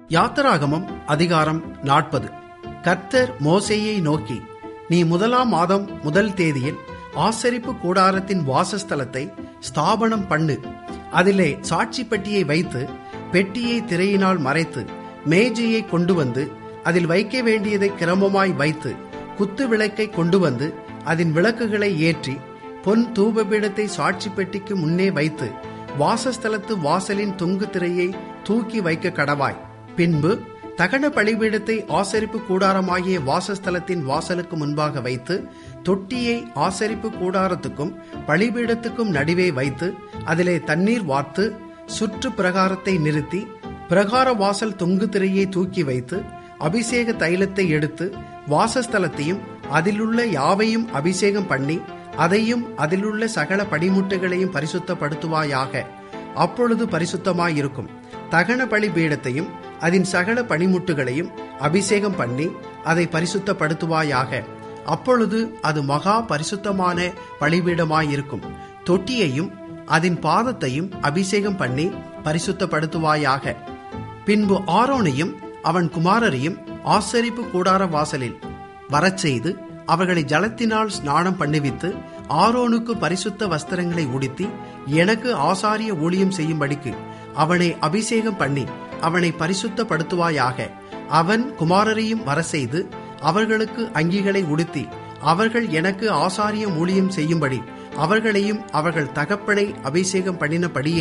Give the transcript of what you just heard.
யாத்திராகமம் அதிகாரம் நாற்பது கர்த்தர் மோசேயை நோக்கி நீ முதலாம் மாதம் முதல் தேதியில் ஆசரிப்பு கூடாரத்தின் வாசஸ்தலத்தை ஸ்தாபனம் பண்ணு அதிலே சாட்சி பெட்டியை வைத்து பெட்டியை திரையினால் மறைத்து மேஜையை கொண்டு வந்து அதில் வைக்க வேண்டியதை கிரமமாய் வைத்து குத்து விளக்கை கொண்டு வந்து அதன் விளக்குகளை ஏற்றி பொன் தூபபீடத்தை சாட்சி பெட்டிக்கு முன்னே வைத்து வாசஸ்தலத்து வாசலின் தொங்கு திரையை தூக்கி வைக்க கடவாய் பின்பு தகன பலிபீடத்தை ஆசரிப்பு கூடாரமாகிய வாசஸ்தலத்தின் வாசலுக்கு முன்பாக வைத்து தொட்டியை ஆசரிப்பு கூடாரத்துக்கும் பலிபீடத்துக்கும் நடுவே வைத்து அதிலே தண்ணீர் வார்த்து சுற்று பிரகாரத்தை நிறுத்தி பிரகார வாசல் தொங்கு திரையை தூக்கி வைத்து அபிஷேக தைலத்தை எடுத்து வாசஸ்தலத்தையும் அதிலுள்ள யாவையும் அபிஷேகம் பண்ணி அதையும் அதிலுள்ள சகல படிமுட்டுகளையும் பரிசுத்தப்படுத்துவாயாக அப்பொழுது பரிசுத்தமாயிருக்கும் தகன பலி பீடத்தையும் அதன் சகல பணிமுட்டுகளையும் அபிஷேகம் பண்ணி அதை பரிசுத்தப்படுத்துவாயாக அப்பொழுது அது மகா பரிசுத்தமான பலிபீடமாயிருக்கும் தொட்டியையும் அதன் பாதத்தையும் அபிஷேகம் பண்ணி பரிசுத்தப்படுத்துவாயாக பின்பு ஆரோனையும் அவன் குமாரரையும் ஆசரிப்பு கூடார வாசலில் வரச் செய்து அவர்களை ஜலத்தினால் ஸ்நானம் பண்ணுவித்து ஆரோனுக்கு பரிசுத்த வஸ்திரங்களை உடுத்தி எனக்கு ஆசாரிய ஊழியம் செய்யும்படிக்கு அவனை அபிஷேகம் பண்ணி அவனை பரிசுத்தப்படுத்துவாயாக அவன் குமாரரையும் வரசெய்து அவர்களுக்கு அங்கிகளை உடுத்தி அவர்கள் எனக்கு ஆசாரிய ஊழியம் செய்யும்படி அவர்களையும் அவர்கள் தகப்பனை அபிஷேகம் பண்ணினபடியே